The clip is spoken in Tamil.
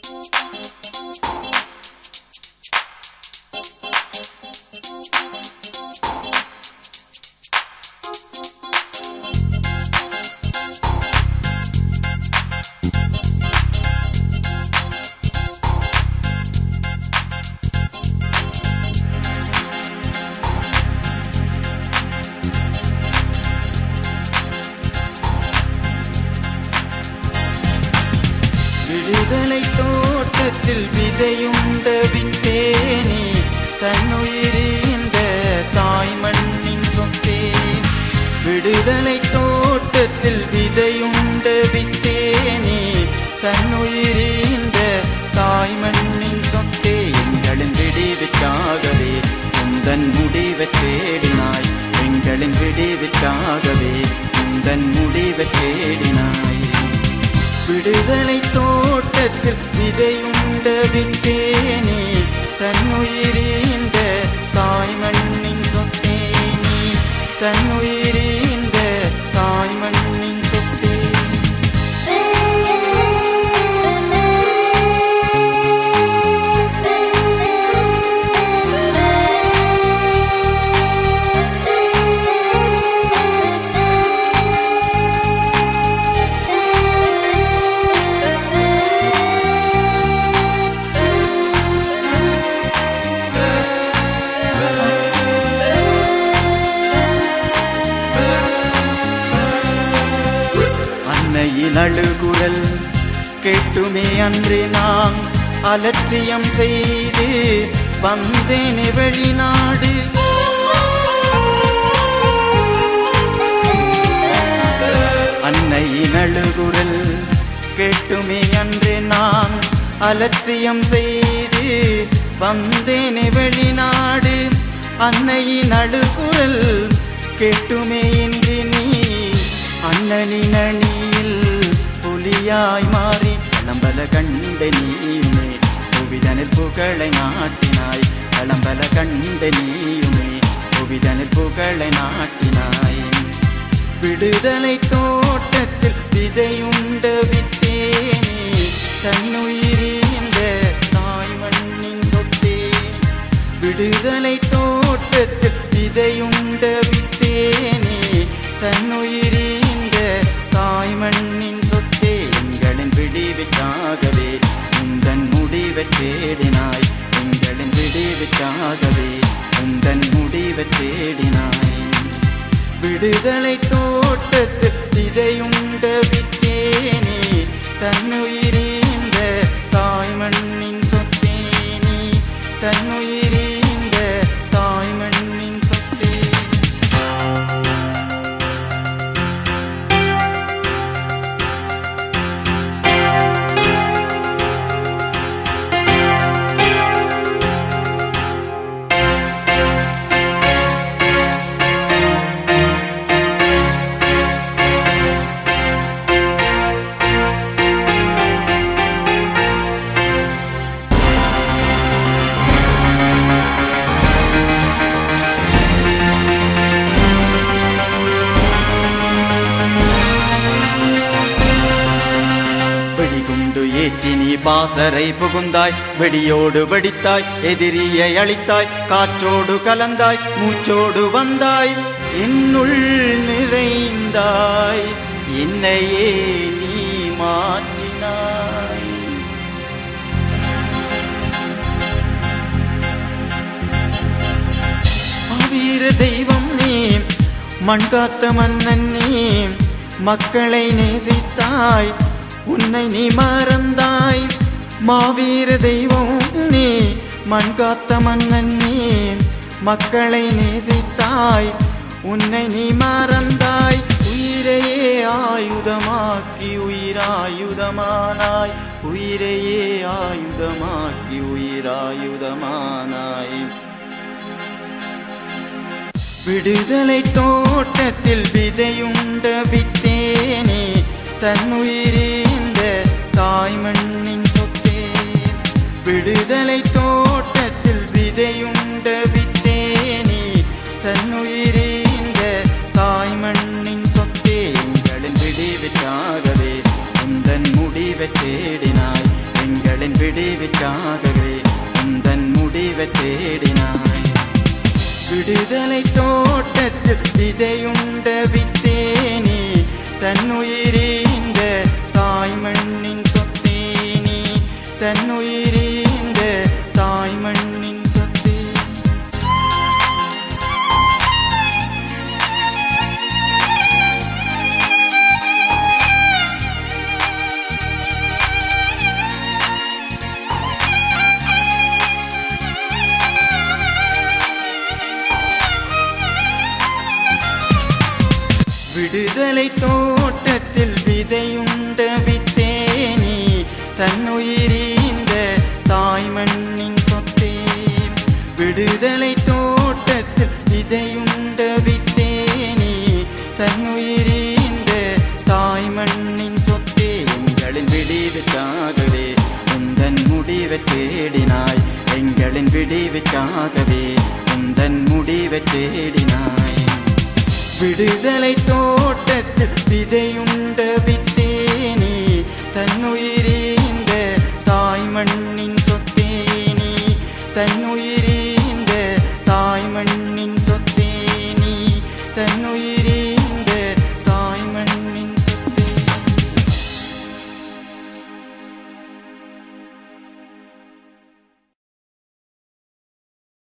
விடுதலை தோட்டத்தில் விதையுண்ட வித்தேனே தன்னுயிரிந்த தாய் மண்ணின் சொத்தே விடுதலை தோட்டத்தில் விதையுண்ட வித்தேனே தன்னுயிரிந்த தாய் மண்ணின் சொத்தே எங்களின் விடிவுக்காகவே உந்தன் முடிவை தேடினாய் எங்களின் விடிவுக்காகவே உந்தன் முடிவை தேடினாய் விடுதலை தோட்டத்தில் விதையுண்ட விட்டேனே தன்னுயிரிந்த தாய் மண்ணின் சொத்தேனே தன்னுயிரிந்த தாய் மண்ணின் சொத்தே அன்னையின் அழுகுரல் கேட்டுமே அன்று நாம் அலட்சியம் செய்து வந்தேனே வெளிநாடு அன்னையின் அழுகுரல் கேட்டுமே அன்று நான் அலட்சியம் செய்து வந்தேனே வெளிநாடு அன்னையின் அழுகுரல் கேட்டுமே இன்று நீ அண்ணனின் அணியில் புலியாய் மாறி களம்பல கண்ட நீயுமே புவிதனில் புகழை நாட்டினாய் களம்பல கண்ட நீயுமே புவிதனில் புகழை நாட்டினாய் விடுதலை தோட்டத்தில் விதையுண்ட வித்தேனே தன்னுயிரிந்த தாய் மண்ணின் சொத்தே விடுதலை தோட்டத்தில் விதையுண்ட வித்தேனே தன்னுயிரிந்த தாய் மண்ணின் சொத்தே எங்களின் விடிவுக்காகவே உந்தன் முடிவை தேடினாய் எங்களின் விடிவுக்காகவே உந்தன் முடிவை தேடினாய் விடுதலை தோட்டத்தில் விதையுண்ட வித்தேனே தன்னுயிரிந்த தாய் மண்ணின் சொத்தேனே தன்னுயிரிந்த தாய் மண்ணின் சொத்தே வெடிகுண்டு ஏற்றி நீ பாசரை புகுந்தாய் வெடியோடு வெடித்தாய் எதிரியை அழித்தாய் காற்றோடு கலந்தாய் மூச்சோடு வந்தாய் என்னுள் நிறைந்தாய் என்னையே நீ மாற்றினாய் வீர தெய்வம் நீ மண்காத்த மன்னன் நீ மக்களை நேசித்தாய் உன்னை நீ மறந்தாய் மாவீர தெய்வம் நீ மண்காத்த மன்னன் நீ மக்களை நேசித்தாய் உன்னை நீ மறந்தாய் உயிரையே ஆயுதமாக்கி உயிராயுதமானாய் உயிரையே ஆயுதமாக்கி உயிராயுதமானாய் விடுதலை தோட்டத்தில் விதையுண்ட வித்தேனே தன்னுயிரிந்த தாய் மண்ணின் சொத்தே விடுதலை தோட்டத்தில் விதையுண்ட வித்தேனே தன்னுயிரிந்த தாய் மண்ணின் சொத்தே எங்களின் விடிவுக்காகவே உந்தன் முடிவை தேடினாய் எங்களின் விடிவுக்காகவே உந்தன் முடிவை தேடினாய் விடுதலை தோட்டத்தில் விதையுண்ட வித்தேனே தன்னுயிரீந்த தாய் மண்ணின் சொத்தேனே தன்னுயிரீந்த தாய் மண்ணின் சொத்தே விடுதலை தோட்டத்தில் விதையுண்ட வித்தேனே தன்னுயிரீந்த தாய் மண்ணின் சொத்தே விடுதலை தோட்டத்தில் விதையுண்ட வித்தேனே தன்னுயிரீந்த தாய் மண்ணின் சொத்தே எங்களின் விடிவுக்காகவே உந்தன் முடிவை தேடினாய் எங்களின் விடிவுக்காகவே உந்தன் முடிவை தேடினாய் விடுதலை தோட்டத்தில் விதையுண்ட வித்தேனே தன்னுயிரீந்த தாய் மண்ணின் சொத்தேனே தன்னுயிர்